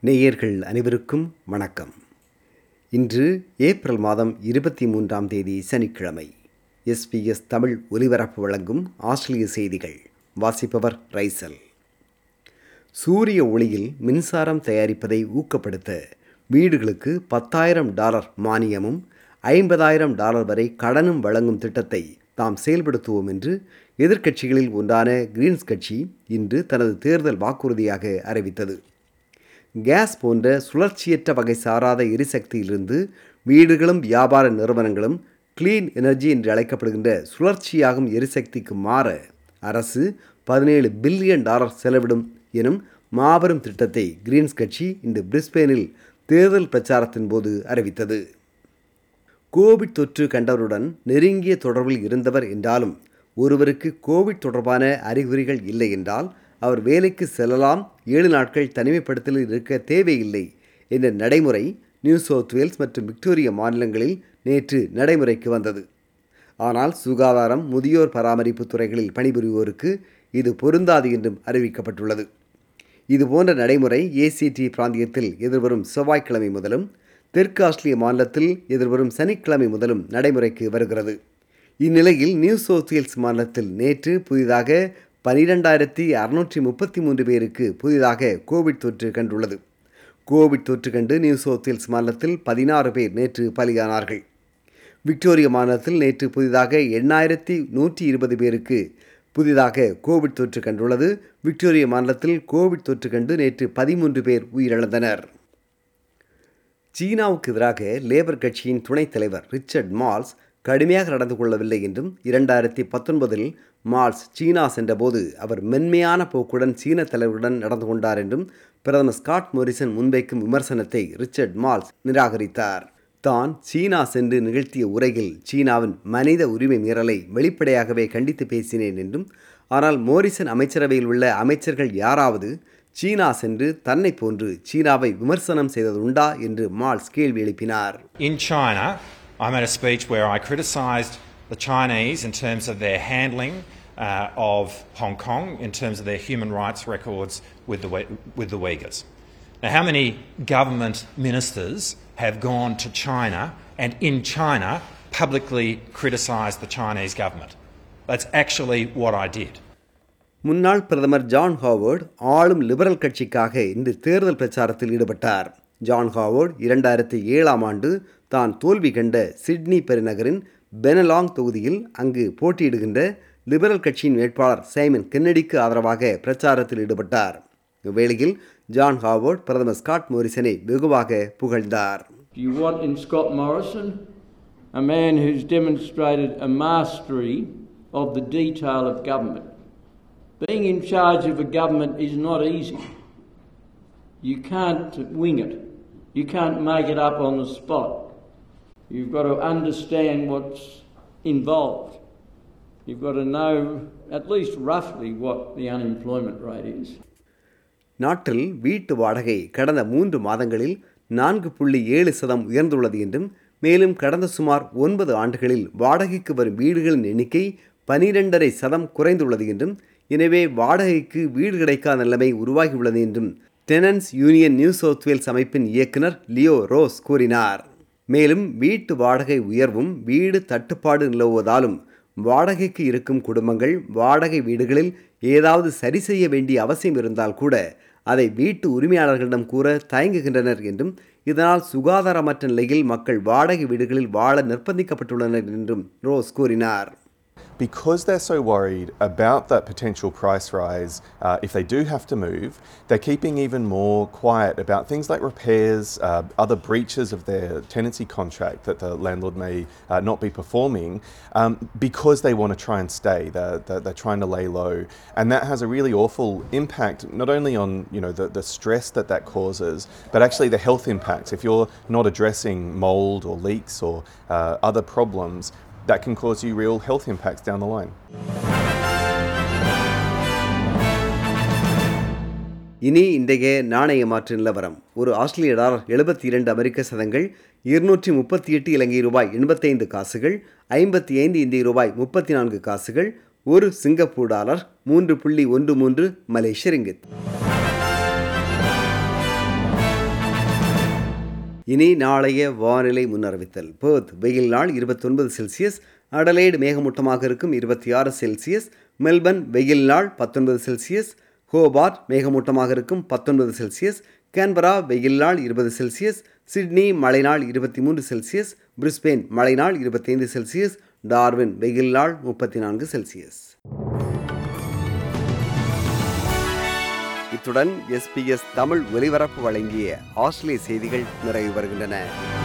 நேயர்கள் அனைவருக்கும் வணக்கம் இன்று ஏப்ரல் மாதம் இருபத்தி மூன்றாம் தேதி சனிக்கிழமை எஸ்பிஎஸ் தமிழ் ஒலிபரப்பு வழங்கும் ஆஸ்திரேலிய செய்திகள் வாசிப்பவர் ரைசல் சூரிய ஒளியில் மின்சாரம் தயாரிப்பதை ஊக்கப்படுத்த வீடுகளுக்கு பத்தாயிரம் டாலர் மானியமும் ஐம்பதாயிரம் டாலர் வரை கடனும் வழங்கும் திட்டத்தை தாம் செயல்படுத்துவோம் என்று எதிர்க்கட்சிகளில் ஒன்றான கிரீன்ஸ் கட்சி இன்று தனது தேர்தல் வாக்குறுதியாக அறிவித்தது கேஸ் போன்ற சுழற்சியற்ற வகை சாராத எரிசக்தியிலிருந்து வீடுகளும் வியாபார நிறுவனங்களும் கிளீன் எனர்ஜி என்று அழைக்கப்படுகின்ற சுழற்சியாகும் எரிசக்திக்கு மாற அரசு பதினேழு பில்லியன் டாலர் செலவிடும் எனும் மாபெரும் திட்டத்தை கிரீன்ஸ் கட்சி இன்று பிரிஸ்பேனில் தேர்தல் பிரச்சாரத்தின் போது அறிவித்தது கோவிட் தொற்று கண்டவருடன் நெருங்கிய தொடர்பில் இருந்தவர் என்றாலும் ஒருவருக்கு கோவிட் தொடர்பான அறிகுறிகள் இல்லை என்றால் அவர் வேலைக்கு செல்லலாம் ஏழு நாட்கள் தனிமைப்படுத்தலில் இருக்க தேவையில்லை என்ற நடைமுறை நியூ சவுத் வேல்ஸ் மற்றும் விக்டோரியா மாநிலங்களில் நேற்று நடைமுறைக்கு வந்தது ஆனால் சுகாதாரம் முதியோர் பராமரிப்பு துறைகளில் பணிபுரிவோருக்கு இது பொருந்தாது என்றும் அறிவிக்கப்பட்டுள்ளது இதுபோன்ற நடைமுறை ஏசிடி பிராந்தியத்தில் எதிர்வரும் செவ்வாய்க்கிழமை முதலும் தெற்கு ஆஸ்திரேலிய மாநிலத்தில் எதிர்வரும் சனிக்கிழமை முதலும் நடைமுறைக்கு வருகிறது இந்நிலையில் நியூ சவுத் வேல்ஸ் மாநிலத்தில் நேற்று புதிதாக பனிரெண்டாயிரத்தி அறுநூற்றி முப்பத்தி மூன்று பேருக்கு புதிதாக கோவிட் தொற்று கண்டுள்ளது கோவிட் தொற்று கண்டு நியூ சவுத் வேல்ஸ் மாநிலத்தில் பதினாறு பேர் நேற்று பலியானார்கள் விக்டோரியா மாநிலத்தில் நேற்று புதிதாக எண்ணாயிரத்தி நூற்றி இருபது பேருக்கு புதிதாக கோவிட் தொற்று கண்டுள்ளது விக்டோரியா மாநிலத்தில் கோவிட் தொற்று கண்டு நேற்று பதிமூன்று பேர் உயிரிழந்தனர் சீனாவுக்கு எதிராக லேபர் கட்சியின் துணைத் தலைவர் ரிச்சர்ட் மால்ஸ் கடுமையாக நடந்து கொள்ளவில்லை என்றும் இரண்டாயிரத்தி பத்தொன்பதில் மால்ஸ் சீனா சென்றபோது அவர் மென்மையான போக்குடன் சீன தலைவருடன் நடந்து கொண்டார் என்றும் பிரதமர் ஸ்காட் மோரிசன் முன்வைக்கும் விமர்சனத்தை ரிச்சர்ட் மால்ஸ் நிராகரித்தார் தான் சீனா சென்று நிகழ்த்திய உரையில் சீனாவின் மனித உரிமை மீறலை வெளிப்படையாகவே கண்டித்து பேசினேன் என்றும் ஆனால் மோரிசன் அமைச்சரவையில் உள்ள அமைச்சர்கள் யாராவது சீனா சென்று தன்னை போன்று சீனாவை விமர்சனம் செய்தது உண்டா என்று மால்ஸ் கேள்வி எழுப்பினார் In China, I made a speech where I criticised the Chinese in terms of their handling uh, of Hong Kong, in terms of their human rights records with the, Uy- with the Uyghurs. Now, how many government ministers have gone to China and in China publicly criticised the Chinese government? That's actually what I did. முன்னாள் பிரதமர் John Howard ஆளும் liberal கட்சிக்காக இன்று தேர்தல் பிரச்சாரத்தில் ஈடுபட்டார் John Howard இரண்டாயிரத்தி ஏழாம் ஆண்டு தான் தோல்வி கண்ட சிட்னி பெருநகரின் பெனலாங் தொகுதியில் அங்கு போட்டியிடுகின்ற லிபரல் கட்சியின் வேட்பாளர் சைமன் கென்னடிக்கு ஆதரவாக பிரச்சாரத்தில் ஈடுபட்டார் இவ்வேளையில் ஜான் ஹாவர்ட் பிரதமர் ஸ்காட் மோரிசனை வெகுவாக புகழ்ந்தார் Do you want in Scott Morrison a man who's demonstrated a mastery of the detail of government? Being in charge of a government is not easy. You can't wing it. You can't make it up on the spot. You've got to understand what's involved. You've got to know at least roughly what the unemployment rate is. நாட்டில் வீட்டு வாடகை கடந்த மூன்று மாதங்களில் நான்கு புள்ளி ஏழு சதம் உயர்ந்துள்ளது என்றும் மேலும் கடந்த சுமார் ஒன்பது ஆண்டுகளில் வாடகைக்கு வரும் வீடுகளின் எண்ணிக்கை பனிரெண்டரை சதம் குறைந்துள்ளது என்றும் எனவே வாடகைக்கு வீடு கிடைக்காத நிலைமை உருவாகியுள்ளது என்றும் tenants union new south wales அமைப்பின் இயக்குனர் லியோ ரோஸ் கூறினார் மேலும் வீட்டு வாடகை உயர்வும் வீடு தட்டுப்பாடு நிலவுவதாலும் வாடகைக்கு இருக்கும் குடும்பங்கள் வாடகை வீடுகளில் ஏதாவது சரி செய்ய வேண்டிய அவசியம் இருந்தால் கூட அதை வீட்டு உரிமையாளர்களிடம் கூற தயங்குகின்றனர் என்றும் இதனால் சுகாதாரமற்ற நிலையில் மக்கள் வாடகை வீடுகளில் வாழ நிர்பந்திக்கப்பட்டுள்ளனர் என்றும் ரோஸ் கூறினார் because they're so worried about that potential price rise uh, if they do have to move, they're keeping even more quiet about things like repairs, uh, other breaches of their tenancy contract that the landlord may uh, not be performing, um, because they want to try and stay. They're, they're, they're trying to lay low, and that has a really awful impact not only on you know the, the stress that that causes, but actually the health impacts. If you're not addressing mold or leaks or uh, other problems, that can cause you real health impacts down the line. இனி இன்றைய நாணய மாற்று நிலவரம் ஒரு ஆஸ்திரேலிய dollar எழுபத்தி இரண்டு அமெரிக்க சதங்கள் இருநூற்றி முப்பத்தி எட்டு இலங்கை ரூபாய் எண்பத்தைந்து காசுகள் ஐம்பத்தி ஐந்து இந்திய ரூபாய் முப்பத்தி நான்கு காசுகள் ஒரு சிங்கப்பூர் டாலர் மூன்று புள்ளி ஒன்று மூன்று மலேசிய ரிங்கித் இனி நாளைய வானிலை முன்னறிவித்தல் பேர்த் வெயில் நாள் இருபத்தொன்பது செல்சியஸ் அடலைடு மேகமூட்டமாக இருக்கும் இருபத்தி ஆறு செல்சியஸ் மெல்பர்ன் வெயில் நாள் பத்தொன்பது செல்சியஸ் ஹோபார்ட் மேகமூட்டமாக இருக்கும் பத்தொன்பது செல்சியஸ் கேன்பரா வெயில் நாள் இருபது செல்சியஸ் சிட்னி மழை நாள் இருபத்தி மூன்று செல்சியஸ் பிரிஸ்பெயின் மழை நாள் இருபத்தைந்து செல்சியஸ் டார்வின் வெயில் நாள் முப்பத்தி நான்கு செல்சியஸ் இத்துடன் எஸ்பிஎஸ் தமிழ் ஒலிபரப்பு வழங்கிய ஆஸ்திரேலிய செய்திகள் நிறைவு வருகின்றன